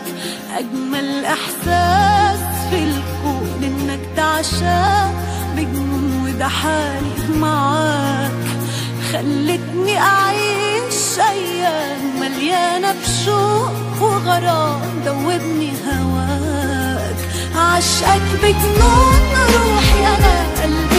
أجمل إحساس في الكون إنك تعشى بجنون وده حالي معاك خلتني أعيش أيام مليانة بشوق وغرام دوبني هواك عشقك بجنون روحي أنا قلبي